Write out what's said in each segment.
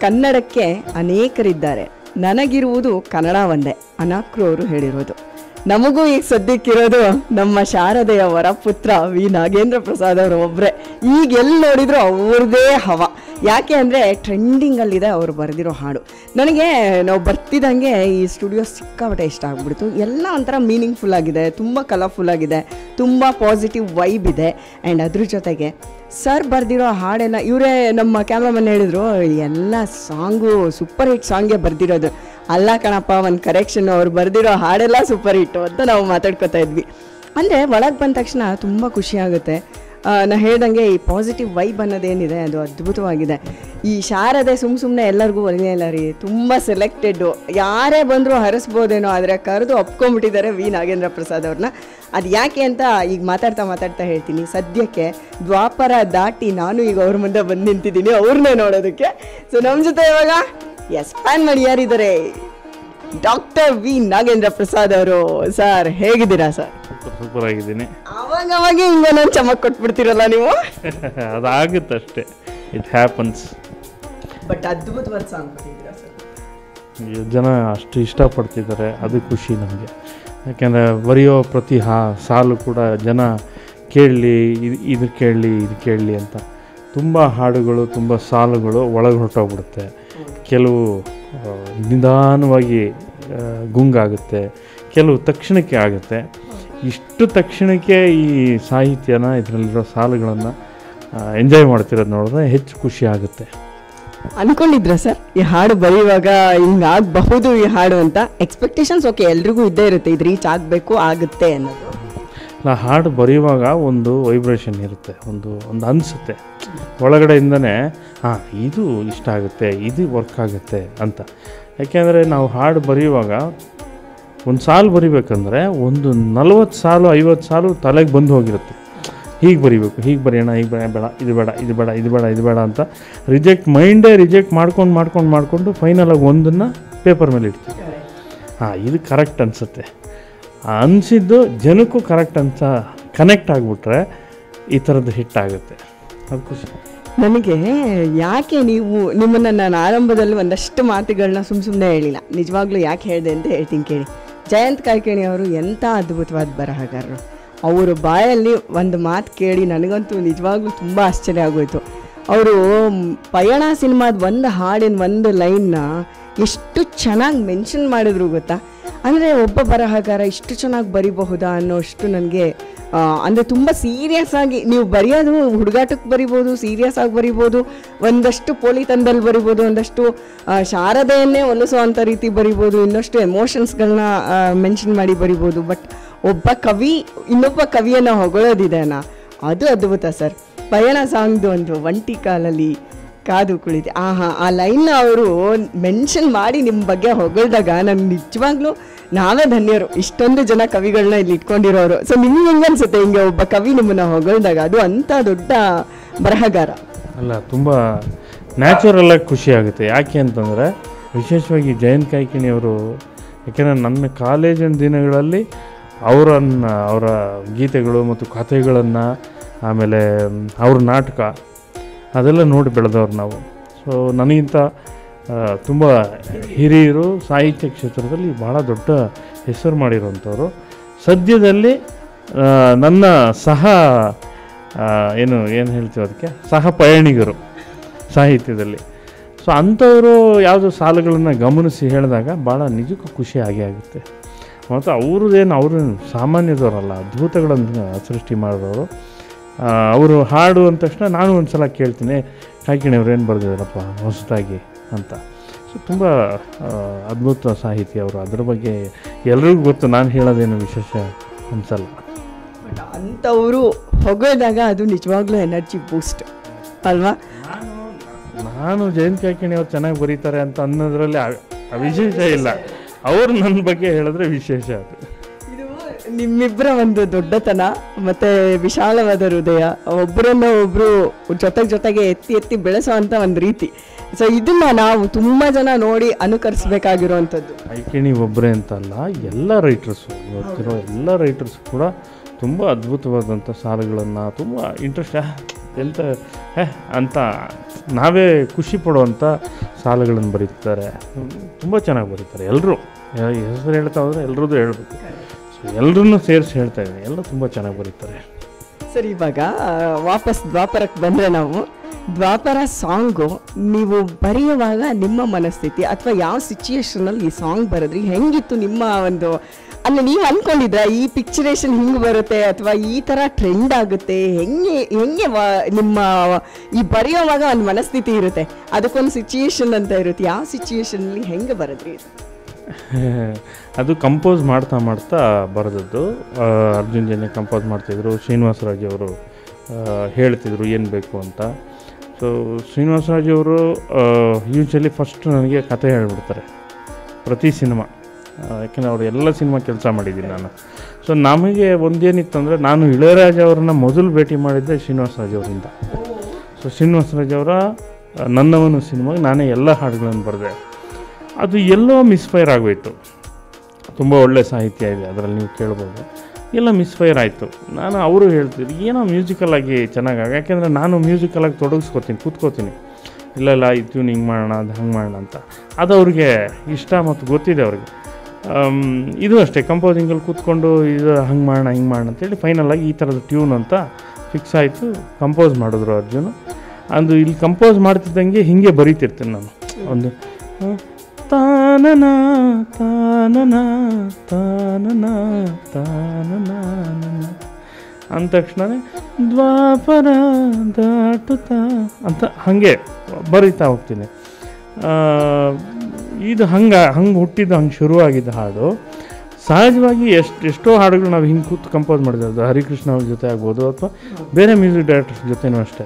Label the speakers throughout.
Speaker 1: ಕನ್ನಡಕ್ಕೆ ಅನೇಕರಿದ್ದಾರೆ ನನಗಿರುವುದು ಕನ್ನಡ ಒಂದೇ ಅನಾಕ್ರು ಅವರು ಹೇಳಿರೋದು ನಮಗೂ ಈಗ ಸದ್ಯಕ್ಕಿರೋದು ನಮ್ಮ ಶಾರದೆಯ ವರಪುತ್ರ ವಿ ನಾಗೇಂದ್ರ ಪ್ರಸಾದ್ ಅವರು ಒಬ್ಬರೇ ಈಗ ಎಲ್ಲಿ ನೋಡಿದ್ರು ಅವ್ರದ್ದೇ ಹವ ಯಾಕೆ ಅಂದರೆ ಟ್ರೆಂಡಿಂಗಲ್ಲಿದೆ ಅವರು ಬರೆದಿರೋ ಹಾಡು ನನಗೆ ನಾವು ಬರ್ತಿದ್ದಂಗೆ ಈ ಸ್ಟುಡಿಯೋ ಸಿಕ್ಕಾಪಟ್ಟೆ ಇಷ್ಟ ಆಗ್ಬಿಡ್ತು ಎಲ್ಲ ಒಂಥರ ಮೀನಿಂಗ್ಫುಲ್ ಆಗಿದೆ ತುಂಬ ಕಲರ್ಫುಲ್ ಆಗಿದೆ ತುಂಬ ಪಾಸಿಟಿವ್ ವೈಬ್ ಇದೆ ಆ್ಯಂಡ್ ಅದ್ರ ಜೊತೆಗೆ ಸರ್ ಬರೆದಿರೋ ಹಾಡೆಲ್ಲ ಇವರೇ ನಮ್ಮ ಕ್ಯಾಮ್ರಾಮನ್ ಹೇಳಿದ್ರು ಎಲ್ಲ ಸಾಂಗು ಸೂಪರ್ ಹಿಟ್ ಸಾಂಗೇ ಬರೆದಿರೋದು ಅಲ್ಲ ಕಣಪ್ಪ ಒಂದು ಕರೆಕ್ಷನ್ ಅವ್ರು ಬರೆದಿರೋ ಹಾಡೆಲ್ಲ ಸೂಪರ್ ಹಿಟ್ಟು ಅಂತ ನಾವು ಮಾತಾಡ್ಕೊತಾ ಇದ್ವಿ ಅಂದರೆ ಒಳಗೆ ಬಂದ ತಕ್ಷಣ ತುಂಬ ಖುಷಿ ಆಗುತ್ತೆ ಆ, ನಾ ಹೇಳ್ದಂಗೆ ಈ ಪಾಸಿಟಿವ್ ವೈಬ್ ಅನ್ನೋದೇನಿದೆ ಅದು ಅದ್ಭುತವಾಗಿದೆ ಈ ಶಾರದೆ ಸುಮ್ಮ ಸುಮ್ಮನೆ ಎಲ್ಲರಿಗೂ ಒಲಿನೆಲ್ಲ ರೀ ತುಂಬ ಸೆಲೆಕ್ಟೆಡ್ಡು ಯಾರೇ ಬಂದರೂ ಹರಿಸ್ಬೋದೇನೋ ಆದರೆ ಕರೆದು ಒಪ್ಕೊಂಬಿಟ್ಟಿದ್ದಾರೆ ವಿ ನಾಗೇಂದ್ರ ಪ್ರಸಾದ್ ಅವ್ರನ್ನ ಅದು ಯಾಕೆ ಅಂತ ಈಗ ಮಾತಾಡ್ತಾ ಮಾತಾಡ್ತಾ ಹೇಳ್ತೀನಿ ಸದ್ಯಕ್ಕೆ ದ್ವಾಪರ ದಾಟಿ ನಾನು ಈಗ ಅವ್ರ ಮುಂದೆ ಬಂದು ನಿಂತಿದ್ದೀನಿ ಅವ್ರನ್ನೇ ನೋಡೋದಕ್ಕೆ ಸೊ ನಮ್ಮ ಜೊತೆ ಇವಾಗ ಎಸ್ ಪ್ಯಾನ್ ಮಾಡಿ ಯಾರಿದ್ದಾರೆ ಡಾಕ್ಟರ್ ವಿ ನಾಗೇಂದ್ರ ಪ್ರಸಾದ್ ಅವರು ಸರ್ ಹೇಗಿದ್ದೀರಾ ಸರ್
Speaker 2: ಸೂಪರ್ ಸೂಪರ್ ಆಗಿದ್ದೀನಿ
Speaker 1: ಅವಾಗ ಅವಾಗ ಹಿಂಗೊಂದೊಂದು ಚಮಕ್ ಕೊಟ್ಬಿಡ್ತೀರಲ್ಲ ನೀವು
Speaker 2: ಅದಾಗುತ್ತೆ ಅಷ್ಟೇ ಇಟ್ ಹ್ಯಾಪನ್ಸ್
Speaker 1: ಬಟ್ ಅದ್ಭುತವಾದ ಸಾಂಗ್ ಕೊಟ್ಟಿದ್ದೀರಾ ಸರ್
Speaker 2: ಜನ ಅಷ್ಟು ಇಷ್ಟಪಡ್ತಿದ್ದಾರೆ ಅದು ಖುಷಿ ನಮಗೆ ಯಾಕೆಂದರೆ ಬರೆಯೋ ಪ್ರತಿ ಹಾ ಸಾಲು ಕೂಡ ಜನ ಕೇಳಲಿ ಇದು ಇದು ಕೇಳಲಿ ಇದು ಕೇಳಲಿ ಅಂತ ತುಂಬ ಹಾಡುಗಳು ತುಂಬ ಸಾಲುಗಳು ಒಳಗೆ ಹೊರಟೋಗ್ಬಿಡುತ್ತೆ ಕೆಲವು ಆ, ನಿಧಾನವಾಗಿ ಆ, ಗುಂಗಾಗುತ್ತೆ ಕೆಲವು ತಕ್ಷಣಕ್ಕೆ ಆಗುತ್ತೆ ಇಷ್ಟು ತಕ್ಷಣಕ್ಕೆ ಈ ಸಾಹಿತ್ಯನ ಇದರಲ್ಲಿರೋ ಸಾಲುಗಳನ್ನು ಎಂಜಾಯ್ ಮಾಡ್ತಿರೋದು ನೋಡಿದ್ರೆ ಹೆಚ್ಚು ಖುಷಿ ಆಗುತ್ತೆ
Speaker 1: ಅನ್ಕೊಂಡಿದ್ರ ಸರ್ ಈ ಹಾಡು ಬರೆಯುವಾಗ ಹಿಂಗಾಗಬಹುದು ಈ ಹಾಡು ಅಂತ ಎಕ್ಸ್ಪೆಕ್ಟೇಷನ್ಸ್ ಓಕೆ ಎಲ್ರಿಗೂ ಇದ್ದೇ ಇರುತ್ತೆ ಇದು ರೀಚ್ ಆಗಬೇಕು ಆಗುತ್ತೆ ಅನ್ನೋದು
Speaker 2: ನಾ ಹಾಡು ಬರೆಯುವಾಗ ಒಂದು ವೈಬ್ರೇಷನ್ ಇರುತ್ತೆ ಒಂದು ಒಂದು ಅನಿಸುತ್ತೆ ಒಳಗಡೆಯಿಂದನೇ ಹಾಂ ಇದು ಇಷ್ಟ ಆಗುತ್ತೆ ಇದು ವರ್ಕ್ ಆಗುತ್ತೆ ಅಂತ ಯಾಕೆಂದರೆ ನಾವು ಹಾಡು ಬರೆಯುವಾಗ ಒಂದು ಸಾಲು ಬರಿಬೇಕಂದ್ರೆ ಒಂದು ನಲ್ವತ್ತು ಸಾಲು ಐವತ್ತು ಸಾಲು ತಲೆಗೆ ಬಂದು ಹೋಗಿರುತ್ತೆ ಹೀಗೆ ಬರಿಬೇಕು ಹೀಗೆ ಬರೆಯೋಣ ಹೀಗೆ ಬೇಡ ಬೇಡ ಇದು ಬೇಡ ಇದು ಬೇಡ ಇದು ಬೇಡ ಇದು ಬೇಡ ಅಂತ ರಿಜೆಕ್ಟ್ ಮೈಂಡೇ ರಿಜೆಕ್ಟ್ ಮಾಡ್ಕೊಂಡು ಮಾಡ್ಕೊಂಡು ಮಾಡಿಕೊಂಡು ಫೈನಲಾಗಿ ಒಂದನ್ನು ಪೇಪರ್ ಮೇಲೆ ಇಡ್ತೀವಿ ಹಾಂ ಇದು ಕರೆಕ್ಟ್ ಅನಿಸುತ್ತೆ ಅನಿಸಿದ್ದು ಜನಕ್ಕೂ ಕರೆಕ್ಟ್ ಅಂತ ಕನೆಕ್ಟ್ ಆಗಿಬಿಟ್ರೆ ಈ ಥರದ್ದು ಹಿಟ್ ಆಗುತ್ತೆ ಅದು ಖುಷಿ
Speaker 1: ನನಗೆ ಯಾಕೆ ನೀವು ನಿಮ್ಮನ್ನು ನಾನು ಆರಂಭದಲ್ಲಿ ಒಂದಷ್ಟು ಮಾತುಗಳನ್ನ ಸುಮ್ಮ ಸುಮ್ಮನೆ ಹೇಳಿಲ್ಲ ನಿಜವಾಗ್ಲೂ ಯಾಕೆ ಹೇಳಿದೆ ಅಂತ ಹೇಳ್ತೀನಿ ಕೇಳಿ ಜಯಂತ್ ಕಾಯ್ಕಿಣಿ ಅವರು ಎಂಥ ಅದ್ಭುತವಾದ ಬರಹಗಾರರು ಅವರ ಬಾಯಲ್ಲಿ ಒಂದು ಮಾತು ಕೇಳಿ ನನಗಂತೂ ನಿಜವಾಗ್ಲೂ ತುಂಬ ಆಶ್ಚರ್ಯ ಆಗೋಯ್ತು ಅವರು ಪಯಣ ಸಿನಿಮಾದ ಒಂದು ಹಾಡಿನ ಒಂದು ಲೈನ್ನ ಎಷ್ಟು ಚೆನ್ನಾಗಿ ಮೆನ್ಷನ್ ಮಾಡಿದ್ರು ಗೊತ್ತಾ ಅಂದರೆ ಒಬ್ಬ ಬರಹಗಾರ ಇಷ್ಟು ಚೆನ್ನಾಗಿ ಬರಿಬಹುದಾ ಅನ್ನೋಷ್ಟು ನನಗೆ ಅಂದರೆ ತುಂಬ ಸೀರಿಯಸ್ ಆಗಿ ನೀವು ಬರೆಯೋದು ಹುಡುಗಾಟಕ್ಕೆ ಬರಿಬೋದು ಸೀರಿಯಸ್ ಆಗಿ ಬರಿಬೋದು ಒಂದಷ್ಟು ಪೋಲಿತನದಲ್ಲಿ ಬರಿಬೋದು ಒಂದಷ್ಟು ಆ, ಶಾರದೆಯನ್ನೇ ಒಲಿಸುವಂಥ ರೀತಿ ಬರಿಬೋದು ಇನ್ನಷ್ಟು ಎಮೋಷನ್ಸ್ಗಳನ್ನ ಮೆನ್ಷನ್ ಮಾಡಿ ಬರಿಬೋದು ಬಟ್ ಒಬ್ಬ ಕವಿ ಇನ್ನೊಬ್ಬ ಕವಿಯನ್ನು ಹೊಗಳೋದಿದೆನಾ ಅದು ಅದ್ಭುತ ಸರ್ ಪಯಣ ಸಾಂಗ್ದು ಒಂದು ಒಂಟಿ ಕಾಲಲ್ಲಿ ಕಾದು ಕುಳಿತೆ ಆಹಾ ಆ ಲೈನ್ನ ಅವರು ಮೆನ್ಷನ್ ಮಾಡಿ ನಿಮ್ಮ ಬಗ್ಗೆ ಹೊಗಳ್ದಾಗ ನನ್ಗೆ ನಿಜವಾಗ್ಲೂ ನಾವೇ ಧನ್ಯರು ಇಷ್ಟೊಂದು ಜನ ಕವಿಗಳನ್ನ ಇಲ್ಲಿ ಇಟ್ಕೊಂಡಿರೋರು ಸೊ ನಿಮ್ಗೆ ಹೆಂಗೆ ಅನ್ಸುತ್ತೆ ಹಿಂಗೆ ಒಬ್ಬ ಕವಿ ನಿಮ್ಮನ್ನ ಹೊಗಳ್ದಾಗ ಅದು ಅಂಥ ದೊಡ್ಡ ಬರಹಗಾರ
Speaker 2: ಅಲ್ಲ ತುಂಬ ನ್ಯಾಚುರಲಾಗಿ ಖುಷಿ ಆಗುತ್ತೆ ಯಾಕೆ ಅಂತಂದರೆ ವಿಶೇಷವಾಗಿ ಜಯಂತ್ ಕಾಯ್ಕಿಣಿ ಅವರು ಯಾಕೆಂದರೆ ನನ್ನ ಕಾಲೇಜಿನ ದಿನಗಳಲ್ಲಿ ಅವರನ್ನು ಅವರ ಗೀತೆಗಳು ಮತ್ತು ಕಥೆಗಳನ್ನು ಆಮೇಲೆ ಮ್, ಅವ್ರ ನಾಟಕ ಅದೆಲ್ಲ ನೋಡಿ ಬೆಳೆದವ್ರು ನಾವು ಸೊ ನನಗಿಂತ ತುಂಬ ಹಿರಿಯರು ಸಾಹಿತ್ಯ ಕ್ಷೇತ್ರದಲ್ಲಿ ಭಾಳ ದೊಡ್ಡ ಹೆಸರು ಮಾಡಿರುವಂಥವ್ರು ಸದ್ಯದಲ್ಲಿ ಆ, ನನ್ನ ಸಹ ಆ, ಏನು ಏನು ಹೇಳ್ತೀವಿ ಅದಕ್ಕೆ ಸಹ ಪಯಣಿಗರು ಸಾಹಿತ್ಯದಲ್ಲಿ ಸೊ ಅಂಥವರು ಯಾವುದೋ ಸಾಲುಗಳನ್ನು ಗಮನಿಸಿ ಹೇಳಿದಾಗ ಭಾಳ ನಿಜಕ್ಕೂ ಖುಷಿ ಆಗೇ ಆಗುತ್ತೆ ಮತ್ತು ಅವ್ರದ್ದೇನು ಅವರು ಸಾಮಾನ್ಯದವರಲ್ಲ ಅದ್ಭುತಗಳನ್ನು ಸೃಷ್ಟಿ ಮಾಡಿದವರು ಅವರು ಹಾಡು ಅಂದ ತಕ್ಷಣ ನಾನು ಒಂದು ಸಲ ಕೇಳ್ತೀನಿ ಕಾಯ್ಕಿಣಿ ಅವ್ರು ಏನು ಬರೆದಿದ್ದಾರಪ್ಪ ಹೊಸದಾಗಿ ಅಂತ ಸೊ ತುಂಬ ಅದ್ಭುತ ಸಾಹಿತಿ ಅವರು ಅದ್ರ ಬಗ್ಗೆ ಎಲ್ರಿಗೂ ಗೊತ್ತು ನಾನು ಹೇಳೋದೇನು ವಿಶೇಷ ಅನ್ಸಲ್ಲ
Speaker 1: ಬಟ್ ಅಂಥವರು ಹೊಗಳ್ದಾಗ ಅದು ನಿಜವಾಗ್ಲೂ ಎನರ್ಜಿ ಬೂಸ್ಟ್ ಅಲ್ವಾ
Speaker 2: ನಾನು ಜಯಂತ್ ಕಾಯ್ಕಿಣಿ ಅವ್ರು ಚೆನ್ನಾಗಿ ಬರೀತಾರೆ ಅಂತ ಅನ್ನೋದ್ರಲ್ಲಿ ಆ- ಆ ವಿಶೇಷ ಇಲ್ಲ ಅವ್ರು ನನ್ನ ಬಗ್ಗೆ ಹೇಳಿದ್ರೆ ವಿಶೇಷ ಅದು
Speaker 1: ಇದು ನಿಮ್ಮಿಬ್ಬರ ಒಂದು ದೊಡ್ಡತನ ಮತ್ತೆ ವಿಶಾಲವಾದ ಹೃದಯ ಒಬ್ಬರನ್ನ ಒಬ್ರು ಜೊತೆಗೆ ಜೊತೆಗೆ ಎತ್ತಿ ಎತ್ತಿ ಬೆಳೆಸೋವಂಥ ಒಂದು ರೀತಿ ಸೊ ಇದನ್ನ ನಾವು ತುಂಬಾ ಜನ ನೋಡಿ ಅನುಕರಿಸಬೇಕಾಗಿರುವಂಥದ್ದು
Speaker 2: ಐಕಿಣಿ ಒಬ್ಬರೇ ಅಂತ ಅಲ್ಲ ಎಲ್ಲ ರೈಟರ್ಸು ಇವತ್ತಿರೋ ಎಲ್ಲ ರೈಟರ್ಸ್ ಕೂಡ ತುಂಬ ಅದ್ಭುತವಾದಂಥ ಸಾಲುಗಳನ್ನು ತುಂಬ ಇಂಟ್ರೆಸ್ಟ್ ಎಂತ ಹೇ ಅಂತ ನಾವೇ ಖುಷಿ ಪಡುವಂಥ ಸಾಲುಗಳನ್ನು ಬರೀತಾರೆ ತುಂಬ ಚೆನ್ನಾಗಿ ಬರೀತಾರೆ ಎಲ್ಲರೂ ಹೆಸರು ಹೇಳ್ತಾ ಹೋದರೆ ಎಲ್ರದ್ದು ಹೇಳ್ಬೇಕು ಸೊ ಎಲ್ಲರನ್ನೂ ಸೇರಿಸಿ ಹೇಳ್ತಾ ಇದ್ದೀನಿ ಎಲ್ಲ ತುಂಬ ಚೆನ್ನಾಗಿ ಬರೀತಾರೆ
Speaker 1: ಸರ್ ಇವಾಗ ಆ, ವಾಪಸ್ ದ್ವಾಪರಕ್ಕೆ ಬಂದರೆ ನಾವು ದ್ವಾಪರ ಸಾಂಗು ನೀವು ಬರೆಯುವಾಗ ನಿಮ್ಮ ಮನಸ್ಥಿತಿ ಅಥವಾ ಯಾವ ಸಿಚುಯೇಷನಲ್ಲಿ ಈ ಸಾಂಗ್ ಬರೆದ್ರಿ ಹೆಂಗಿತ್ತು ನಿಮ್ಮ ಒಂದು ಅಲ್ಲ ನೀವು ಅನ್ಕೊಂಡಿದ್ರ ಈ ಪಿಕ್ಚರೇಷನ್ ಹಿಂಗೆ ಬರುತ್ತೆ ಅಥವಾ ಈ ಥರ ಟ್ರೆಂಡ್ ಆಗುತ್ತೆ ಹೆಂಗೆ ಹೆಂಗೆ ವ- ನಿಮ್ಮ ಈ ಬರೆಯೋವಾಗ ಒಂದು ಮನಸ್ಥಿತಿ ಇರುತ್ತೆ ಅದಕ್ಕೊಂದು ಸಿಚುಯೇಷನ್ ಅಂತ ಇರುತ್ತೆ ಯಾವ ಸಿಚುಯೇಷನಲ್ಲಿ ಹೆಂಗೆ ಬರೆದ್ರಿ
Speaker 2: ಅದು ಕಂಪೋಸ್ ಮಾಡ್ತಾ ಮಾಡ್ತಾ ಬರೆದದ್ದು ಆ, ಅರ್ಜುನ್ ಜನ್ಯ ಕಂಪೋಸ್ ಮಾಡ್ತಿದ್ರು ಶ್ರೀನಿವಾಸರಾಜ್ ಅವರು ಆ, ಹೇಳ್ತಿದ್ರು ಏನು ಬೇಕು ಅಂತ ಸೊ ಶ್ರೀನಿವಾಸರಾಜ್ ಅವರು ಯೂಶ್ವಲಿ ಫಸ್ಟ್ ನನಗೆ ಕತೆ ಹೇಳ್ಬಿಡ್ತಾರೆ ಪ್ರತಿ ಸಿನಿಮಾ ಯಾಕೆಂದರೆ ಅವರು ಎಲ್ಲ ಸಿನಿಮಾ ಕೆಲಸ ಮಾಡಿದ್ದೀನಿ ನಾನು ಸೊ ನಮಗೆ ಒಂದೇನಿತ್ತಂದರೆ ನಾನು ಇಳೆಯರಾಜ ಅವ್ರನ್ನ ಮೊದಲು ಭೇಟಿ ಮಾಡಿದ್ದೆ ಶ್ರೀನಿವಾಸರಾಜ್ ಅವರಿಂದ ಸೊ ಶ್ರೀನಿವಾಸರಾಜ್ ಅವರ ಆ, ನನ್ನವನು ಸಿನಿಮಾಗೆ ನಾನೇ ಎಲ್ಲ ಹಾಡುಗಳನ್ನು ಬರೆದೆ ಅದು ಎಲ್ಲೋ ಮಿಸ್ಫೈರ್ ಆಗೋಯ್ತು ತುಂಬ ಒಳ್ಳೆ ಸಾಹಿತ್ಯ ಇದೆ ಅದರಲ್ಲಿ ನೀವು ಕೇಳ್ಬೋದು ಎಲ್ಲ ಮಿಸ್ಫೈರ್ ಆಯಿತು ನಾನು ಅವರು ಹೇಳ್ತಿದ್ರು ಏನೋ ಮ್ಯೂಸಿಕಲಾಗಿ ಚೆನ್ನಾಗಿ ಯಾಕೆಂದರೆ ನಾನು ಮ್ಯೂಸಿಕಲಾಗಿ ತೊಡಗಿಸ್ಕೊತೀನಿ ಕೂತ್ಕೋತೀನಿ ಇಲ್ಲ ಇಲ್ಲ ಈ ಟ್ಯೂನ್ ಹಿಂಗೆ ಮಾಡೋಣ ಅದು ಹಂಗೆ ಮಾಡೋಣ ಅಂತ ಅದು ಅವ್ರಿಗೆ ಇಷ್ಟ ಮತ್ತು ಗೊತ್ತಿದೆ ಅವ್ರಿಗೆ ಆಮ್, ಇದು ಅಷ್ಟೇ ಕಂಪೋಸಿಂಗಲ್ಲಿ ಕೂತ್ಕೊಂಡು ಇದು ಹಂಗೆ ಮಾಡೋಣ ಹಿಂಗೆ ಮಾಡೋಣ ಅಂತೇಳಿ ಫೈನಲಾಗಿ ಈ ಥರದ ಟ್ಯೂನ್ ಅಂತ ಫಿಕ್ಸ್ ಆಯಿತು ಕಂಪೋಸ್ ಮಾಡಿದ್ರು ಅರ್ಜುನ್ ಅದು ಇಲ್ಲಿ ಕಂಪೋಸ್ ಮಾಡ್ತಿದ್ದಂಗೆ ಹೀಗೆ ಬರೀತಿರ್ತೀನಿ ನಾನು ಒಂದು ಆ, ತಾನನ ತಾನನ ತಾನನ ತಾನನ ಅಂದ ತಕ್ಷಣನೇ ದ್ವಾಪರ ದಾಟುತ್ತಾ ಅಂತ ಹಾಗೆ ಬರೀತಾ ಹೋಗ್ತೀನಿ ಆ, ಇದು ಹಂಗೆ ಹಂಗೆ ಹುಟ್ಟಿದ್ದು ಹಂಗೆ ಶುರುವಾಗಿದ್ದ ಹಾಡು ಸಹಜವಾಗಿ ಎಷ್ಟು ಎಷ್ಟೋ ಹಾಡುಗಳು ನಾವು ಹಿಂಗೆ ಕೂತು ಕಂಪೋಸ್ ಮಾಡಿದ್ದು ಹರಿಕೃಷ್ಣ ಅವ್ರ ಜೊತೆ ಆಗ್ಬೋದು ಅಥವಾ ಬೇರೆ ಮ್ಯೂಸಿಕ್ ಡೈರೆಕ್ಟರ್ಸ್ ಜೊತೆನೂ ಅಷ್ಟೇ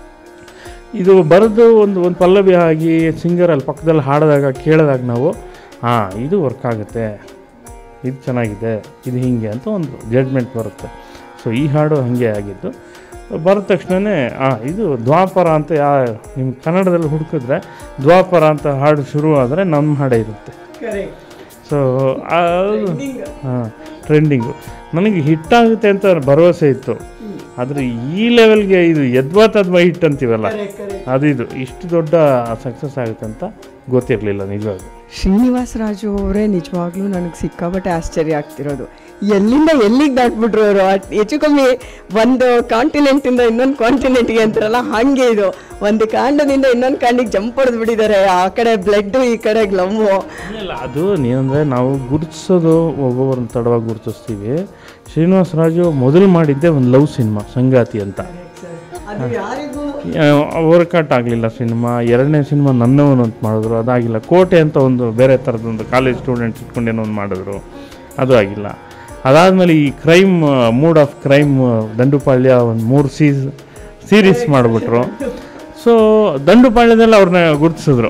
Speaker 2: ಇದು ಬರೆದು ಒಂದು ಒಂದು ಪಲ್ಲವಿ ಆಗಿ ಸಿಂಗರ್ ಅಲ್ಲಿ ಪಕ್ಕದಲ್ಲಿ ಹಾಡಿದಾಗ ಕೇಳಿದಾಗ ನಾವು ಹಾಂ ಇದು ವರ್ಕ್ ಆಗುತ್ತೆ ಇದು ಚೆನ್ನಾಗಿದೆ ಇದು ಹೀಗೆ ಅಂತ ಒಂದು ಜಡ್ಮೆಂಟ್ ಬರುತ್ತೆ ಸೊ ಈ ಹಾಡು ಹಾಗೆ ಆಗಿದ್ದು ಬರೆದ ತಕ್ಷಣವೇ ಹಾಂ ಇದು ದ್ವಾಪರ ಅಂತ ಯಾ ನಿಮ್ಮ ಕನ್ನಡದಲ್ಲಿ ಹುಡುಕಿದ್ರೆ ದ್ವಾಪರ ಅಂತ ಹಾಡು ಶುರು ಆದರೆ ನಮ್ಮ ಹಾಡೇ ಇರುತ್ತೆ ಸೊ ಹಾಂ ಟ್ರೆಂಡಿಂಗು ನನಗೆ ಹಿಟ್ ಆಗುತ್ತೆ ಅಂತ ಭರವಸೆ ಇತ್ತು ಆದರೆ ಈ ಲೆವೆಲ್ಗೆ ಇದು ಯದ್ವಾ ತದ್ವಾ ಹಿಟ್ ಅಂತೀವಲ್ಲ ಅದು ಇದು ಇಷ್ಟು ದೊಡ್ಡ ಸಕ್ಸಸ್ ಆಗುತ್ತೆ ಅಂತ ಗೊತ್ತಿರಲಿಲ್ಲ ನಿಜವಾಗ್ಲೂ
Speaker 1: ಶ್ರೀನಿವಾಸ ರಾಜು ಅವರೇ ನಿಜವಾಗ್ಲೂ ನನಗೆ ಸಿಕ್ಕಾಪಟ್ಟೆ ಆಶ್ಚರ್ಯ ಆಗ್ತಿರೋದು ಎಲ್ಲಿಂದ ಎಲ್ಲಿಗೆ ದಾಟ್ಬಿಟ್ರು ಅವರು ಹೆಚ್ಚು ಕಮ್ಮಿ ಒಂದು ಕಾಂಟಿನೆಂಟಿಂದ ಇನ್ನೊಂದು ಕಾಂಟಿನೆಂಟ್ಗೆ ಅಂತಾರಲ್ಲ ಹಾಗೆ ಇದು ಒಂದು ಕಾಂಡದಿಂದ ಇನ್ನೊಂದು ಕಾಂಡಿಗೆ ಜಂಪ್ ಹೊಡೆದು ಬಿಟ್ಟಿದ್ದಾರೆ ಆ ಕಡೆ ಬ್ಲಡ್ಡು ಈ ಕಡೆ ಗ್ಲಮ್ಮು
Speaker 2: ಇಲ್ಲ ಅದು ಏನಂದರೆ ನಾವು ಗುರುತಿಸೋದು ಒಬ್ಬೊಬ್ಬರನ್ನ ತಡವಾಗಿ ಗುರುತಿಸ್ತೀವಿ ಶ್ರೀನಿವಾಸ ರಾಜು ಮೊದಲು ಮಾಡಿದ್ದೆ ಒಂದು ಲವ್ ಸಿನಿಮಾ ಸಂಗಾತಿ ಅಂತ
Speaker 1: ಅದು ಯಾರಿಗೂ
Speaker 2: ವರ್ಕೌಟ್ ಆಗಲಿಲ್ಲ ಸಿನಿಮಾ ಎರಡನೇ ಸಿನಿಮಾ ನನ್ನವನು ಅಂತ ಮಾಡಿದ್ರು ಅದಾಗಿಲ್ಲ ಕೋಟೆ ಅಂತ ಒಂದು ಬೇರೆ ಥರದೊಂದು ಕಾಲೇಜ್ ಸ್ಟೂಡೆಂಟ್ಸ್ ಇಟ್ಕೊಂಡೇನೋ ಒಂದು ಮಾಡಿದ್ರು ಅದು ಆಗಿಲ್ಲ ಅದಾದಮೇಲೆ ಈ crime mood of crime Dandupalya ಒಂದು ಮೂರು ಸೀಸ್ ಸೀರೀಸ್ ಮಾಡಿಬಿಟ್ರು ಸೊ ದಂಡುಪಾಳ್ಯದಲ್ಲಿ ಅವ್ರನ್ನ ಗುರುತಿಸಿದ್ರು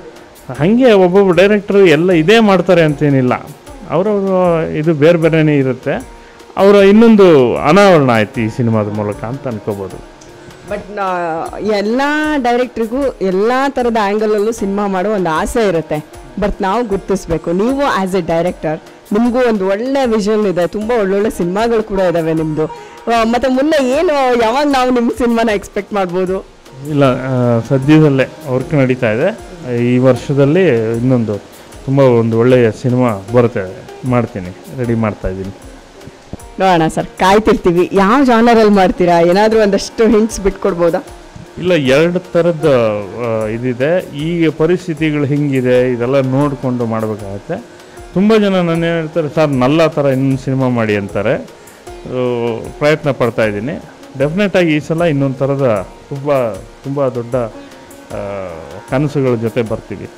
Speaker 2: ಹಾಗೆ ಒಬ್ಬೊಬ್ಬ ಡೈರೆಕ್ಟ್ರು ಎಲ್ಲ ಇದೇ ಮಾಡ್ತಾರೆ ಅಂತೇನಿಲ್ಲ ಅವರವರು ಇದು ಬೇರೆ ಬೇರೆನೇ ಇರುತ್ತೆ ಅವರ ಇನ್ನೊಂದು ಅನಾವರಣ ಆಯ್ತು ಈ ಸಿನಿಮಾದ ಮೂಲಕ ಅಂತ ಅನ್ಕೋಬೋದು
Speaker 1: ಬಟ್ ಎಲ್ಲ ಡೈರೆಕ್ಟ್ರಿಗೂ ಎಲ್ಲ ಥರದ ಆ್ಯಂಗಲಲ್ಲೂ ಸಿನಿಮಾ ಮಾಡೋ ಒಂದು ಆಸೆ ಇರುತ್ತೆ ಬಟ್ ನಾವು ಗುರ್ತಿಸ್ಬೇಕು ನೀವು ಆ್ಯಸ್ ಎ ಡೈರೆಕ್ಟರ್ ನಿಮಗೂ ಒಂದು ಒಳ್ಳೆ ವಿಷನ್ ಇದೆ ತುಂಬ ಒಳ್ಳೊಳ್ಳೆ ಸಿನಿಮಾಗಳು ಕೂಡ ಇದ್ದಾವೆ ನಿಮ್ಮದು ಮತ್ತು ಮುಂದೆ ಏನು ಯಾವಾಗ ನಾವು ನಿಮ್ಮ ಸಿನಿಮಾನ ಎಕ್ಸ್ಪೆಕ್ಟ್ ಮಾಡ್ಬೋದು
Speaker 2: ಇಲ್ಲ ಆ, ಸದ್ಯದಲ್ಲೇ ವರ್ಕ್ ನಡೀತಾ ಇದೆ ಈ ವರ್ಷದಲ್ಲಿ ಇನ್ನೊಂದು ತುಂಬ ಒಂದು ಒಳ್ಳೆಯ ಸಿನಿಮಾ ಬರುತ್ತೆ ಮಾಡ್ತೀನಿ ರೆಡಿ ಮಾಡ್ತಾ ಇದ್ದೀನಿ
Speaker 1: ನೋಡೋಣ ಸರ್ ಕಾಯ್ತಿರ್ತೀವಿ ಯಾವ ಜಾನರಲ್ಲಿ ಮಾಡ್ತೀರಾ ಏನಾದರೂ ಒಂದಷ್ಟು ಹಿಂಟ್ಸ್ ಬಿಟ್ಕೊಡ್ಬೋದಾ
Speaker 2: ಇಲ್ಲ ಎರಡು ಥರದ ಆ, ಇದಿದೆ ಈಗ ಪರಿಸ್ಥಿತಿಗಳು ಹಿಂಗಿದೆ ಇದೆಲ್ಲ ನೋಡಿಕೊಂಡು ಮಾಡಬೇಕಾಗತ್ತೆ ತುಂಬ ಜನ ನನ್ನ ಏನು ಹೇಳ್ತಾರೆ ಸರ್ ನಲ್ಲ ಥರ ಇನ್ನೊಂದು ಸಿನಿಮಾ ಮಾಡಿ ಅಂತಾರೆ ಆ, ಪ್ರಯತ್ನ ಪಡ್ತಾ ಇದ್ದೀನಿ ಡೆಫಿನೆಟಾಗಿ ಈ ಸಲ ಇನ್ನೊಂದು ಥರದ ತುಂಬ ತುಂಬ ದೊಡ್ಡ ಆ, ಕನಸುಗಳ ಜೊತೆ ಬರ್ತೀವಿ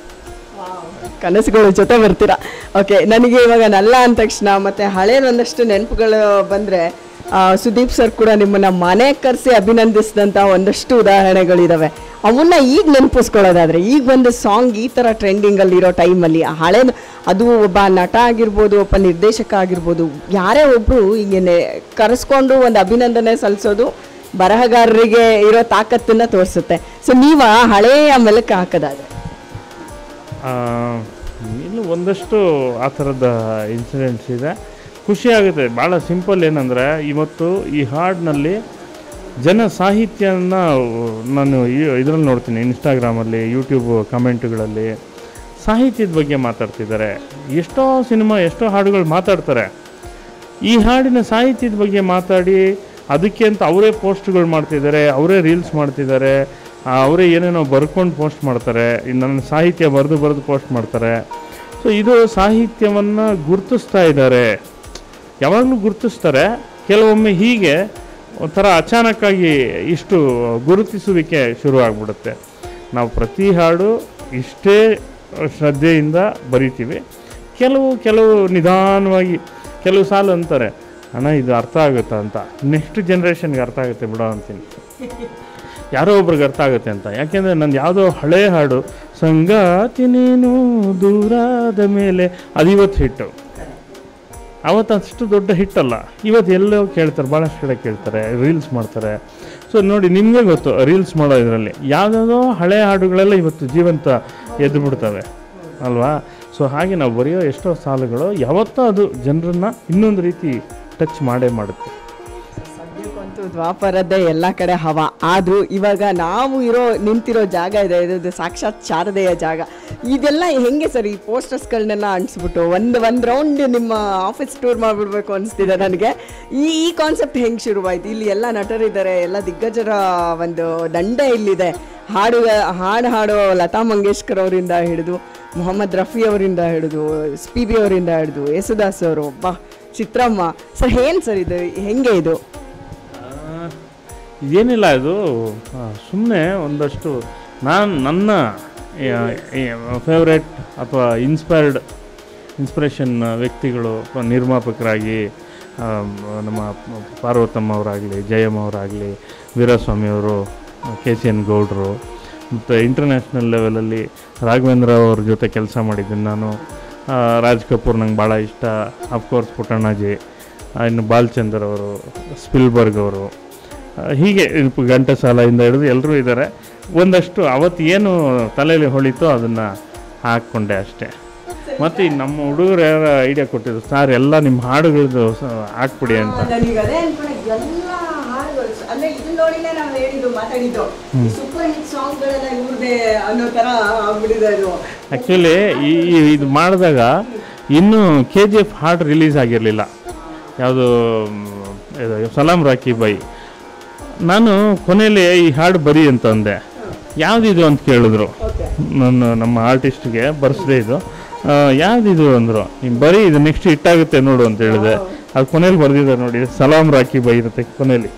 Speaker 1: ಕನಸುಗಳ ಜೊತೆ ಬರ್ತೀರಾ ಓಕೆ ನನಗೆ ಇವಾಗ ನಲ್ಲ ಅಂದ ತಕ್ಷಣ ಮತ್ತೆ ಹಳೇದು ಒಂದಷ್ಟು ನೆನಪುಗಳು ಬಂದರೆ ಸುದೀಪ್ ಸರ್ ಕೂಡ ನಿಮ್ಮನ್ನ ಮನೆ ಕರೆಸಿ ಅಭಿನಂದಿಸಿದಂಥ ಒಂದಷ್ಟು ಉದಾಹರಣೆಗಳಿದಾವೆ ಅವನ್ನ ಈಗ ನೆನಪಿಸ್ಕೊಳ್ಳೋದಾದ್ರೆ ಈಗ ಒಂದು ಸಾಂಗ್ ಈ ಥರ ಟ್ರೆಂಡಿಂಗಲ್ಲಿ ಇರೋ ಟೈಮಲ್ಲಿ ಆ ಹಳೇದು ಅದು ಒಬ್ಬ ನಟ ಆಗಿರ್ಬೋದು ಒಬ್ಬ ನಿರ್ದೇಶಕ ಆಗಿರ್ಬೋದು ಯಾರೇ ಒಬ್ಬರು ಹೀಗೆ ಕರೆಸ್ಕೊಂಡು ಒಂದು ಅಭಿನಂದನೆ ಸಲ್ಲಿಸೋದು ಬರಹಗಾರರಿಗೆ ಇರೋ ತಾಕತ್ತನ್ನು ತೋರಿಸುತ್ತೆ ಸೊ ನೀವು ಆ ಹಳೆಯ ಮೆಲುಕು ಹಾಕೋದಾದ್ರೆ
Speaker 2: ಆ, ಇನ್ನು ಒಂದಷ್ಟು ಆ ಥರದ ಇನ್ಸಿಡೆಂಟ್ಸ್ ಇದೆ ಖುಷಿ ಆಗುತ್ತೆ ಭಾಳ ಸಿಂಪಲ್ ಏನಂದರೆ ಇವತ್ತು ಈ ಹಾಡಿನಲ್ಲಿ ಜನ ಸಾಹಿತ್ಯನ ನಾನು ಇದರಲ್ಲಿ ನೋಡ್ತೀನಿ ಇನ್ಸ್ಟಾಗ್ರಾಮಲ್ಲಿ ಯೂಟ್ಯೂಬ್ ಕಮೆಂಟ್ಗಳಲ್ಲಿ ಸಾಹಿತ್ಯದ ಬಗ್ಗೆ ಮಾತಾಡ್ತಿದ್ದಾರೆ ಎಷ್ಟೋ ಸಿನಿಮಾ ಎಷ್ಟೋ ಹಾಡುಗಳು ಮಾತಾಡ್ತಾರೆ ಈ ಹಾಡಿನ ಸಾಹಿತ್ಯದ ಬಗ್ಗೆ ಮಾತಾಡಿ ಅದಕ್ಕೆ ಅಂತ ಅವರೇ ಪೋಸ್ಟ್ಗಳು ಮಾಡ್ತಿದ್ದಾರೆ ಅವರೇ ರೀಲ್ಸ್ ಮಾಡ್ತಿದ್ದಾರೆ ಆ, ಅವರೇ ಏನೇನೋ ಬರ್ಕೊಂಡು ಪೋಸ್ಟ್ ಮಾಡ್ತಾರೆ ಇನ್ನು ನನ್ನ ಸಾಹಿತ್ಯ ಬರೆದು ಬರೆದು ಪೋಸ್ಟ್ ಮಾಡ್ತಾರೆ ಸೊ ಇದು ಸಾಹಿತ್ಯವನ್ನು ಗುರುತಿಸ್ತಾ ಇದ್ದಾರೆ ಯಾವಾಗಲೂ ಗುರುತಿಸ್ತಾರೆ ಕೆಲವೊಮ್ಮೆ ಹೀಗೆ ಒಂಥರ ಅಚಾನಕ್ಕಾಗಿ ಇಷ್ಟು ಗುರುತಿಸುವಿಕೆ ಶುರು ಆಗ್ಬಿಡುತ್ತೆ ನಾವು ಪ್ರತಿ ಹಾಡು ಇಷ್ಟೇ ಶ್ರದ್ಧೆಯಿಂದ ಬರಿತೀವಿ ಕೆಲವು ಕೆಲವು ನಿಧಾನವಾಗಿ ಕೆಲವು ಸಾಲು ಅಂತಾರೆ ಅಣ್ಣ ಇದು ಅರ್ಥ ಆಗುತ್ತಾ ಅಂತ ನೆಕ್ಸ್ಟ್ ಜನ್ರೇಷನ್ಗೆ ಅರ್ಥ ಆಗುತ್ತೆ ಬಿಡೋ ಅಂತೀನಿ ಯಾರೋ ಒಬ್ರಿಗೆ ಅರ್ಥ ಆಗುತ್ತೆ ಅಂತ ಯಾಕೆಂದರೆ ನಂದು ಯಾವುದೋ ಹಳೆ ಹಾಡು ಸಂಗಾತಿ ನೀನು ದೂರಾದ ಮೇಲೆ ಅದು ಇವತ್ತು ಹಿಟ್ಟು ಅವತ್ತು ಅಷ್ಟು ದೊಡ್ಡ ಹಿಟ್ ಅಲ್ಲ ಇವತ್ತು ಎಲ್ಲೋ ಕೇಳ್ತಾರೆ ಭಾಳಷ್ಟು ಕಡೆ ಕೇಳ್ತಾರೆ ರೀಲ್ಸ್ ಮಾಡ್ತಾರೆ ಸೊ ನೋಡಿ ನಿಮಗೆ ಗೊತ್ತು ರೀಲ್ಸ್ ಮಾಡೋ ಇದರಲ್ಲಿ ಯಾವುದಾದೋ ಹಳೆ ಹಾಡುಗಳೆಲ್ಲ ಇವತ್ತು ಜೀವಂತ ಎದ್ದು ಬಿಡ್ತವೆ ಅಲ್ವಾ ಸೊ ಹಾಗೆ ನಾವು ಬರೆಯೋ ಎಷ್ಟೋ ಸಾಲುಗಳು ಯಾವತ್ತೂ ಅದು ಜನರನ್ನು ಇನ್ನೊಂದು ರೀತಿ ಟಚ್ ಮಾಡೇ ಮಾಡುತ್ತೆ
Speaker 1: ಸದ್ಯಕ್ಕಂತೂ ದ್ವಾಪರದ್ದೇ ಎಲ್ಲ ಕಡೆ ಹವಾ ಆದರೂ ಇವಾಗ ನಾವು ಇರೋ ನಿಂತಿರೋ ಜಾಗ ಇದೆ ಇದು ಸಾಕ್ಷಾತ್ ಶಾರದೆಯ ಜಾಗ ಇದೆಲ್ಲ ಹೆಂಗೆ ಸರ್ ಈ ಪೋಸ್ಟರ್ಸ್ಗಳನ್ನೆಲ್ಲ ಅಂಟಿಸ್ಬಿಟ್ಟು ಒಂದು ಒಂದು ರೌಂಡ್ ನಿಮ್ಮ ಆಫೀಸ್ ಟೂರ್ ಮಾಡಿಬಿಡ್ಬೇಕು ಅನಿಸ್ತಿದೆ ನನಗೆ ಈ ಈ ಕಾನ್ಸೆಪ್ಟ್ ಹೆಂಗೆ ಶುರುವಾಯಿತು ಇಲ್ಲಿ ಎಲ್ಲ ನಟರಿದ್ದಾರೆ ಎಲ್ಲ ದಿಗ್ಗಜರ ಒಂದು ದಂಡೆ ಇಲ್ಲಿದೆ ಹಾಡು ಹಾಡು ಹಾಡೋ ಲತಾ ಮಂಗೇಶ್ಕರ್ ಅವರಿಂದ ಹಿಡಿದು ಮೊಹಮ್ಮದ್ ರಫಿ ಅವರಿಂದ ಹಿಡಿದು ಎಸ್ ಪಿ ಬಿ ಅವರಿಂದ ಹಿಡಿದು ಯೇಸುದಾಸ್ ಅವರು ಬಾ ಚಿತ್ರಮ್ಮ ಸರ್ ಏನು ಸರ್ ಇದು ಹೆಂಗೆ ಇದು
Speaker 2: ಇದೇನಿಲ್ಲ ಇದು ಸುಮ್ಮನೆ ಒಂದಷ್ಟು ನಾನು ನನ್ನ ಫೇವ್ರೆಟ್ ಅಥವಾ ಇನ್ಸ್ಪೈರ್ಡ್ ಇನ್ಸ್ಪಿರೇಷನ್ ವ್ಯಕ್ತಿಗಳು ಅಥವಾ ನಿರ್ಮಾಪಕರಾಗಿ ಆ, ನಮ್ಮ ಪಾರ್ವತಮ್ಮ ಅವರಾಗಲಿ ಜಯಮ್ಮ ಅವರಾಗಲಿ ವೀರಸ್ವಾಮಿ ಅವರು ಕೆ ಸಿ ಎನ್ ಗೌಡ್ರು ಮತ್ತು ಇಂಟರ್ನ್ಯಾಷನಲ್ ಲೆವೆಲಲ್ಲಿ ರಾಘವೇಂದ್ರ ಅವ್ರ ಜೊತೆ ಕೆಲಸ ಮಾಡಿದ್ದೀನಿ ನಾನು ಆ, ರಾಜ್ ಕಪೂರ್ ನಂಗೆ ಭಾಳ ಇಷ್ಟ ಅಫ್ಕೋರ್ಸ್ ಪುಟ್ಟಣ್ಣಾಜಿ ಆ, ಇನ್ನು ಬಾಲ್ಚಂದರ್ ಅವರು ಸ್ಪಿಲ್ಬರ್ಗ್ ಅವರು ಆ, ಹೀಗೆ ಇಪ್ಪ ಘಂಟಸಾಲೆಯಿಂದ ಹಿಡಿದು ಎಲ್ಲರೂ ಇದ್ದಾರೆ ಒಂದಷ್ಟು ಅವತ್ತು ಏನು ತಲೆಯಲ್ಲಿ ಹೊಳಿತೋ ಅದನ್ನು ಹಾಕ್ಕೊಂಡೆ ಅಷ್ಟೇ ಮತ್ತು ಈ ನಮ್ಮ ಹುಡುಗರು ಯಾರು ಐಡಿಯಾ ಕೊಟ್ಟಿದ್ರು ಸರ್ ಎಲ್ಲ ನಿಮ್ಮ ಹಾಡುಗಳದ್ದು ಸ- ಹಾಕ್ಬಿಡಿ ಅಂತ
Speaker 1: ನನಗೆ ಅದೇ ಅನ್ಕೊಂಡೆ ಎಲ್ಲ ಹಾಡುಗಳು ಸ- ಅಂದ್ರೆ ಇದನ್ನ ನೋಡಿನೇ ನಾವು ಹೇಳಿದ್ದು ಮಾತಾಡಿದ್ದು ಸೂಪರ್ ಹಿಟ್ ಸಾಂಗ್ಗಳೆಲ್ಲ ಇವ್ರದೇ ಅನ್ನೋ ತರ ಆಗ್ಬಿಟ್ಟಿದೆ ಅದು
Speaker 2: ಆ್ಯಕ್ಚುಲಿ ಈ ಈ- ಇದು ಮಾಡಿದಾಗ ಇನ್ನೂ ಕೆ ಜಿ ಎಫ್ ಹಾಡು ರಿಲೀಸ್ ಆಗಿರಲಿಲ್ಲ ಯಾವುದು ಇದು ಸಲಾಂ ರಾಕಿ ಬೈ ನಾನು ಕೊನೆಯಲ್ಲಿ ಈ ಹಾಡು ಬರಿ ಅಂತ ಅಂದೆ ಯಾವುದಿದು ಅಂತ ಕೇಳಿದ್ರು
Speaker 1: ಓಕೆ
Speaker 2: ನನ್ನ ನಮ್ಮ ಆರ್ಟಿಸ್ಟ್ಗೆ ಬರ್ಸ್ಡೇ ಇದು ಆ, ಯಾವ್ದಿದು ಅಂದರು ನೀವು ಬರೀ ಇದು ನೆಕ್ಸ್ಟ್ ಹಿಟ್ಟಾಗುತ್ತೆ ನೋಡು ಅಂತ ಹೇಳಿದೆ ಅದು ಕೊನೆಯಲ್ಲಿ ಬರ್ದಿದ್ದಾರೆ ನೋಡಿ ಸಲಾಂ ರಾಕಿ ಬೈ ಇರುತ್ತೆ ಕೊನೆಯಲ್ಲಿ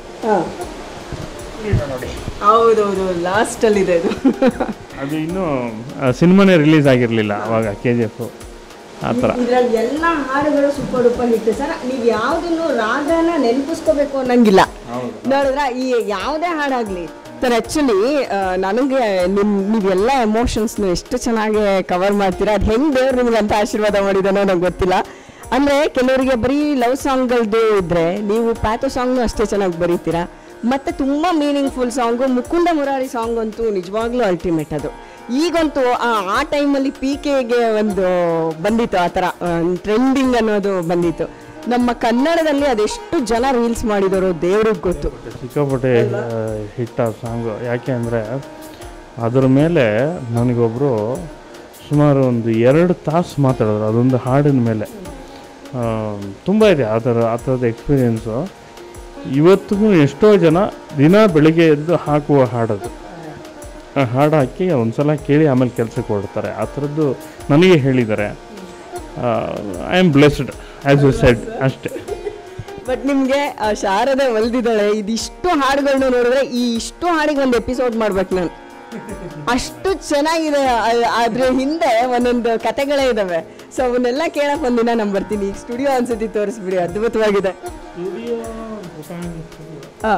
Speaker 1: ಹೌದೌದು ಲಾಸ್ಟ್ ಅಲ್ಲಿ ಇದೆ ಇದು
Speaker 2: ಅದು ಇನ್ನೂ ಸಿನಿಮಾನೇ ರಿಲೀಸ್ ಆಗಿರಲಿಲ್ಲ ಅವಾಗ ಕೆ ಜಿ ಎಫ್ ಆ ಥರ
Speaker 1: ಇದ್ರಲ್ಲಿ ಎಲ್ಲ ಹಾಡುಗಳು ಸೂಪರ್ ಡೂಪರ್ ಹಿಟ್ ಸರ್ ನೀವು ಯಾವ್ದನ್ನು ರಾಗನ ನೆನಪಿಸ್ಕೋಬೇಕು ಅನ್ನಂಗಿಲ್ಲ ನೋಡಿದ್ರ ಈ ಯಾವುದೇ ಹಾಡಾಗ್ಲಿ ಸರ್ ಆ್ಯಕ್ಚುಲಿ ನನಗೆ ನಿಮ್ ನೀವೆಲ್ಲ ಎಮೋಷನ್ಸ್ನು ಎಷ್ಟು ಚೆನ್ನಾಗಿ ಕವರ್ ಮಾಡ್ತೀರಾ ಅದು ಹೆಂಗೆ ದೇವ್ರು ನಿಮ್ಗೆ ಅಂತ ಆಶೀರ್ವಾದ ಮಾಡಿದಾನೋ ನಂಗೆ ಗೊತ್ತಿಲ್ಲ ಅಂದರೆ ಕೆಲವರಿಗೆ ಬರೀ ಲವ್ ಸಾಂಗ್ಗಳದ್ದು ಇದ್ದರೆ ನೀವು ಪ್ಯಾಥೋ ಸಾಂಗ್ನು ಅಷ್ಟೇ ಚೆನ್ನಾಗಿ ಬರೀತೀರಾ ಮತ್ತು ತುಂಬ meaningful song Mukunda Murari song ಅಂತೂ ನಿಜವಾಗ್ಲೂ ಅಲ್ಟಿಮೇಟ್ ಅದು ಈಗಂತೂ ಆ ಆ ಟೈಮಲ್ಲಿ ಪಿ ಕೆಗೆ ಒಂದು ಬಂದಿತ್ತು ಆ ಥರ ಟ್ರೆಂಡಿಂಗ್ ಅನ್ನೋದು ಬಂದಿತ್ತು ನಮ್ಮ ಕನ್ನಡದಲ್ಲಿ ಅದೆಷ್ಟು ಜನ ರೀಲ್ಸ್ ಮಾಡಿದವರು ದೇವ್ರಿಗೆ ಗೊತ್ತು
Speaker 2: ಸಿಕ್ಕಾಪಟ್ಟೆ ಹಿಟ್ ಆ ಸಾಂಗು ಯಾಕೆ ಅಂದರೆ ಅದ್ರ ಮೇಲೆ ನನಗೊಬ್ಬರು ಸುಮಾರು ಒಂದು ಎರಡು ತಾಸು ಮಾತಾಡಿದ್ರು ಅದೊಂದು ಹಾಡಿನ ಮೇಲೆ ತುಂಬ ಇದೆ ಆ ಥರ ಆ ಥರದ ಎಕ್ಸ್ಪೀರಿಯೆನ್ಸು ಇವತ್ತಿಗೂ ಎಷ್ಟೋ ಜನ ದಿನ ಬೆಳಿಗ್ಗೆ ಎದ್ದು ಹಾಕುವ ಹಾಡದು ಆ ಹಾಡು ಹಾಕಿ ಒಂದು ಸಲ ಕೇಳಿ ಆಮೇಲೆ ಕೆಲಸಕ್ಕೆ ಹೊರಡ್ತಾರೆ ಆ ಥರದ್ದು ನನಗೆ ಹೇಳಿದ್ದಾರೆ I am blessed as you said ಅಷ್ಟೇ
Speaker 1: ಬಟ್ ನಿಮಗೆ ಶಾರದೆ ಒಲ್ದಿದ್ದಾಳೆ ಇದಿಷ್ಟು ಹಾಡುಗಳನ್ನ ನೋಡಿದ್ರೆ ಈ ಇಷ್ಟು ಹಾಡಿಗೆ ಒಂದು ಎಪಿಸೋಡ್ ಮಾಡ್ಬೇಕು ನಾನು ಅಷ್ಟು ಚೆನ್ನಾಗಿದೆ ಅ- ಅದ್ರ ಹಿಂದೆ ಒಂದೊಂದು ಕತೆಗಳೇ ಇದಾವೆ ಸೊ ಅವನ್ನೆಲ್ಲ ಕೇಳಕ್ ಒಂದಿನ ನಾನು ಬರ್ತೀನಿ ಈಗ ಸ್ಟುಡಿಯೋ ಅನ್ಸತಿ ತೋರಿಸ್ಬಿಡಿ ಅದ್ಭುತವಾಗಿದೆ ಹಾ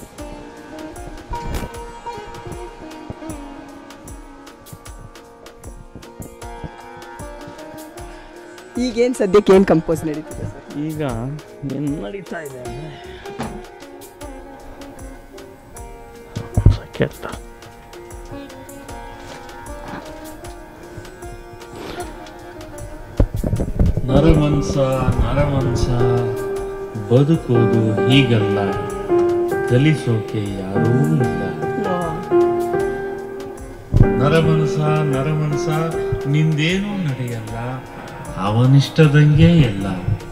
Speaker 1: ಈಗೇನು ಸದ್ಯಕ್ಕೆ ಏನು ಕಂಪೋಸ್ ನಡೀತಿದೆ ಸರ್
Speaker 2: ಈಗ ಏನು ನಡೀತಾ ಇದೆ ಅಂದರೆ ಕೆಟ್ಟ ನರಮನ್ಸ ನರಮನ್ಸ ಬದುಕೋದು ಹೀಗಲ್ಲ
Speaker 3: ಕಲಿಸೋಕೆ ಯಾರೂ ಇಲ್ಲ ನರಮನಸ ನರಮನಸ ನಿಂದೇನೂ ನಡೆಯಲ್ಲ ಅವನಿಷ್ಟದಂಗೆ ಎಲ್ಲ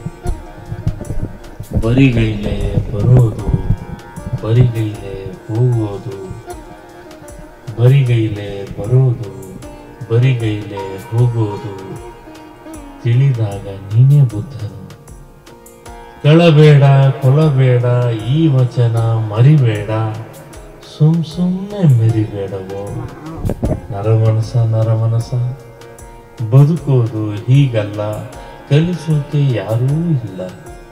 Speaker 3: ಬರಿಗೈಲೆ ಬರೋದು ಬರಿಗೈಲೆ ಹೋಗೋದು ಬರಿಗೈಲೆ ಬರೋದು ಬರಿಗೈಲೆ ಹೋಗೋದು ತಿಳಿದಾಗ ನೀನೇ ಬುದ್ಧನು ಕಳಬೇಡ ಕೊಲಬೇಡ ಈ ವಚನ ಮರಿಬೇಡ ಸುಮ್ ಸುಮ್ಮನೆ ಮೆರಿಬೇಡವೋ ನರಮನಸ ನರಮನಸ ಬದುಕೋದು ಹೀಗಲ್ಲ ಕಲಿಸೋಕೆ ಯಾರೂ ಇಲ್ಲ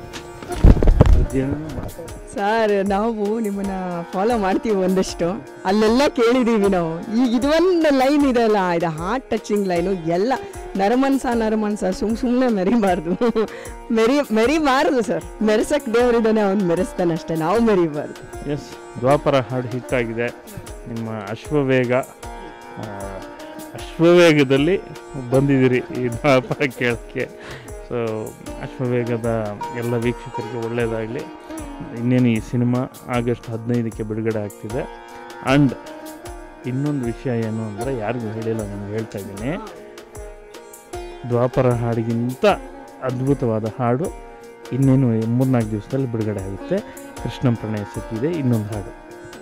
Speaker 1: ಸರ್ ನಾವು ನಿಮ್ಮನ್ನ ಫಾಲೋ ಮಾಡ್ತೀವಿ ಒಂದಷ್ಟು ಅಲ್ಲೆಲ್ಲ ಕೇಳಿದೀವಿ ನಾವು ಈಗ ಇದೊಂದು ಲೈನ್ ಇದೆಲ್ಲ ಇದು ಹಾರ್ಟ್ ಟಚಿಂಗ್ ಲೈನು ಎಲ್ಲ ನರಮನ್ಸ ನರಮನ್ಸ ಸುಮ್ ಸುಮ್ಮನೆ ಮೆರಿಬಾರ್ದು ಮೆರಿ ಮೆರಿಬಾರ್ದು ಸರ್ ಮೆರೆಸಕ್ ದೇವರಿದ್ದಾನೆ ಅವ್ನು ಮೆರೆಸ್ತಾನೆ ಅಷ್ಟೇ ನಾವು ಮೆರಿಬಾರ್ದು
Speaker 2: ಎಸ್ ದ್ವಾಪರ ಹಾಡು ಹಿಟ್ಟಾಗಿದೆ ನಿಮ್ಮ ಅಶ್ವವೇಗ ಆ, ಅಶ್ವವೇಗದಲ್ಲಿ ಬಂದಿದ್ದೀರಿ ಈ ದ್ವಾಪರ ಕೇಳೋಕ್ಕೆ ಸೊ ಅಶ್ವವೇಗದ ಎಲ್ಲ ವೀಕ್ಷಕರಿಗೆ ಒಳ್ಳೆಯದಾಗಲಿ ಇನ್ನೇನು ಈ ಸಿನಿಮಾ ಆಗಸ್ಟ್ ಹದಿನೈದಕ್ಕೆ ಬಿಡುಗಡೆ ಆಗ್ತಿದೆ ಆ್ಯಂಡ್ ಇನ್ನೊಂದು ವಿಷಯ ಏನು ಅಂದರೆ ಯಾರಿಗೂ ಹೇಳಿಲ್ಲ ನಾನು ಹೇಳ್ತಾ ಇದ್ದೀನಿ ದ್ವಾಪರ ಹಾಡಿಗಿಂತ ಅದ್ಭುತವಾದ ಹಾಡು ಇನ್ನೇನು ಮೂರ್ನಾಲ್ಕು ದಿವಸದಲ್ಲಿ ಬಿಡುಗಡೆ ಆಗುತ್ತೆ ಕೃಷ್ಣಂ ಪ್ರಣಯ ಸಿಕ್ಕಿದೆ ಇನ್ನೊಂದು ಹಾಡು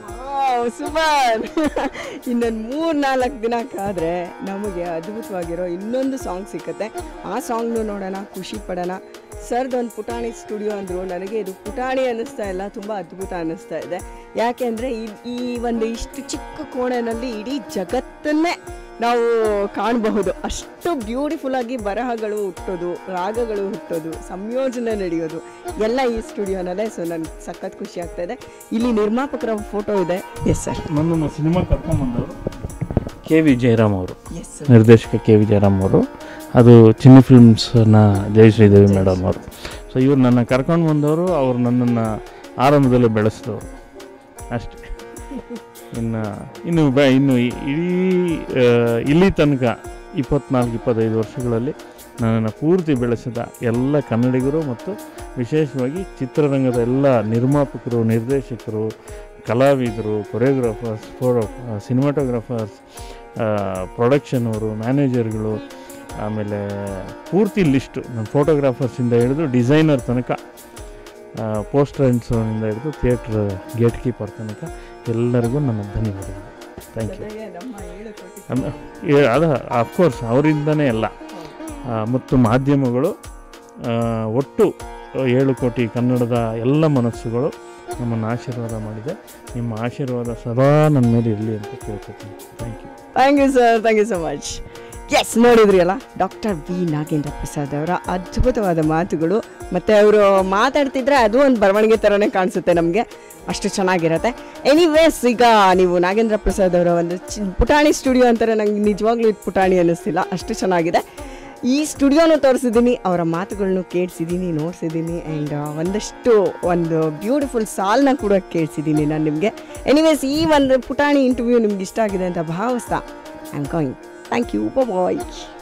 Speaker 1: ಸೂಪರ್ ಇನ್ನೊಂದು ಮೂರು ನಾಲ್ಕು ದಿನ ಕಾದ್ರೆ ನಮಗೆ ಅದ್ಭುತವಾಗಿರೋ ಇನ್ನೊಂದು ಸಾಂಗ್ ಸಿಕ್ಕತ್ತೆ ಆ ಸಾಂಗ್ನು ನೋಡೋಣ ಖುಷಿ ಪಡೋಣ ಸರ್ದೊಂದು ಪುಟಾಣಿ ಸ್ಟುಡಿಯೋ ಅಂದರು ನನಗೆ ಇದು ಪುಟಾಣಿ ಅನ್ನಿಸ್ತಾ ಇಲ್ಲ ತುಂಬ ಅದ್ಭುತ ಅನ್ನಿಸ್ತಾ ಇದೆ ಯಾಕೆಂದರೆ ಈ ಈ ಒಂದು ಇಷ್ಟು ಚಿಕ್ಕ ಕೋಣೆನಲ್ಲಿ ಇಡೀ ಜಗತ್ತನ್ನೇ ನಾವು ಕಾಣಬಹುದು ಅಷ್ಟು ಬ್ಯೂಟಿಫುಲ್ ಆಗಿ ಬರಹಗಳು ಹುಟ್ಟೋದು ರಾಗಗಳು ಹುಟ್ಟೋದು ಸಂಯೋಜನೆ ನಡೆಯೋದು ಎಲ್ಲ ಈ ಸ್ಟುಡಿಯೋನಲ್ಲೇ ಸೊ ನನಗೆ ಸಖತ್ ಖುಷಿ ಆಗ್ತಾ ಇದೆ ಇಲ್ಲಿ ನಿರ್ಮಾಪಕರ ಫೋಟೋ ಇದೆ ಎಸ್ ಸರ್
Speaker 2: ನನ್ನನ್ನು ಸಿನಿಮಾ ಕರ್ಕೊಂಬಂದವರು ಕೆ ವಿ ಜಯರಾಮ್ ಅವರು
Speaker 1: ಎಸ್ ಸರ್
Speaker 2: ನಿರ್ದೇಶಕ ಕೆ ವಿ ಜಯರಾಮ್ ಅವರು ಅದು ಚಿನ್ನಿ ಫಿಲ್ಮ್ಸ್ನ ಜಯಶ್ರೀದೇವಿ ಮೇಡಮ್ ಅವರು ಸೊ ಇವ್ರು ನನ್ನ ಕರ್ಕೊಂಡು ಬಂದವರು ಅವ್ರು ನನ್ನನ್ನು ಆರಂಭದಲ್ಲಿ ಬೆಳೆಸಿದವರು ಅಷ್ಟೇ ಇನ್ನು ಇನ್ನು ಬ ಇನ್ನು ಈ- ಇಡೀ ಆ, ಇಲ್ಲಿ ತನಕ ಇಪ್ಪತ್ನಾಲ್ಕು ಇಪ್ಪತ್ತೈದು ವರ್ಷಗಳಲ್ಲಿ ನನ್ನನ್ನು ಪೂರ್ತಿ ಬೆಳೆಸಿದ ಎಲ್ಲ ಕನ್ನಡಿಗರು ಮತ್ತು ವಿಶೇಷವಾಗಿ ಚಿತ್ರರಂಗದ ಎಲ್ಲ ನಿರ್ಮಾಪಕರು ನಿರ್ದೇಶಕರು ಕಲಾವಿದರು ಕೊರಿಯೋಗ್ರಾಫರ್ಸ್ ಫೋಟೋ ಸಿನಿಮಾಟೋಗ್ರಾಫರ್ಸ್ ಪ್ರೊಡಕ್ಷನವರು ಮ್ಯಾನೇಜರ್ಗಳು ಆಮೇಲೆ ಪೂರ್ತಿ ಲಿಸ್ಟು ನನ್ನ ಫೋಟೋಗ್ರಾಫರ್ಸಿಂದ ಹಿಡಿದು ಡಿಸೈನರ್ ತನಕ ಪೋಸ್ಟರ್ಸ್ನಿಂದ ಹಿಡಿದು ಥಿಯೇಟ್ರ್ ಗೇಟ್ ಕೀಪರ್ ತನಕ ಎಲ್ಲರಿಗೂ ನನ್ನ ಧನ್ಯವಾದಗಳು ಥ್ಯಾಂಕ್ ಯು
Speaker 1: ಜೊತೆಗೆ ನಮ್ಮ ಏಳು ಕೋಟಿ
Speaker 2: ಅಲ್ಲ, ಏ- ಅದ ಅಫ್ಕೋರ್ಸ್ ಅವರಿಂದನೇ ಎಲ್ಲ ಆ, ಮತ್ತು ಮಾಧ್ಯಮಗಳು ಆ, ಒಟ್ಟು ಏಳು ಕೋಟಿ ಕನ್ನಡದ ಎಲ್ಲ ಮನಸ್ಸುಗಳು ನಮ್ಮನ್ನು ಆಶೀರ್ವಾದ ಮಾಡಿದೆ ನಿಮ್ಮ ಆಶೀರ್ವಾದ ಸದಾ ನನ್ನ ಮೇಲೆ ಇರಲಿ ಅಂತ ಕೇಳ್ಕೊತೀನಿ thank you
Speaker 1: thank you sir thank you so much yes ನೋಡಿದ್ರಿ ಅಲ್ಲ ಡಾಕ್ಟರ್ ವಿ ನಾಗೇಂದ್ರ ಪ್ರಸಾದ್ ಅವರ ಅದ್ಭುತವಾದ ಮಾತುಗಳು ಮತ್ತು ಅವರು ಮಾತಾಡ್ತಿದ್ರೆ ಅದು ಒಂದು ಬರವಣಿಗೆ ಥರನೇ ಕಾಣಿಸುತ್ತೆ ನಮಗೆ ಅಷ್ಟು ಚೆನ್ನಾಗಿರುತ್ತೆ ಎನಿವೇಸ್ ಈಗ ನೀವು ನಾಗೇಂದ್ರ ಪ್ರಸಾದ್ ಅವರ ಒಂದು ಚಿ ಪುಟಾಣಿ ಸ್ಟುಡಿಯೋ ಅಂತಾರೆ ನಂಗೆ ನಿಜವಾಗ್ಲೂ ಇದು ಪುಟಾಣಿ ಅನ್ನಿಸ್ತಿಲ್ಲ ಅಷ್ಟು ಚೆನ್ನಾಗಿದೆ ಈ ಸ್ಟುಡಿಯೋನು ತೋರಿಸಿದ್ದೀನಿ ಅವರ ಮಾತುಗಳನ್ನು ಕೇಳಿಸಿದ್ದೀನಿ ನೋಡಿಸಿದ್ದೀನಿ ಆ್ಯಂಡ್ ಒಂದಷ್ಟು ಒಂದು ಬ್ಯೂಟಿಫುಲ್ ಸಾಲ್ನ ಕೂಡ ಕೇಳಿಸಿದ್ದೀನಿ ನಾನು ನಿಮಗೆ ಎನಿವೇಸ್ ಈ ಒಂದು ಪುಟಾಣಿ ಇಂಟರ್ವ್ಯೂ ನಿಮ್ಗೆ ಇಷ್ಟ ಆಗಿದೆ ಅಂತ ಭಾವಿಸ್ತಾ I am going thank you bye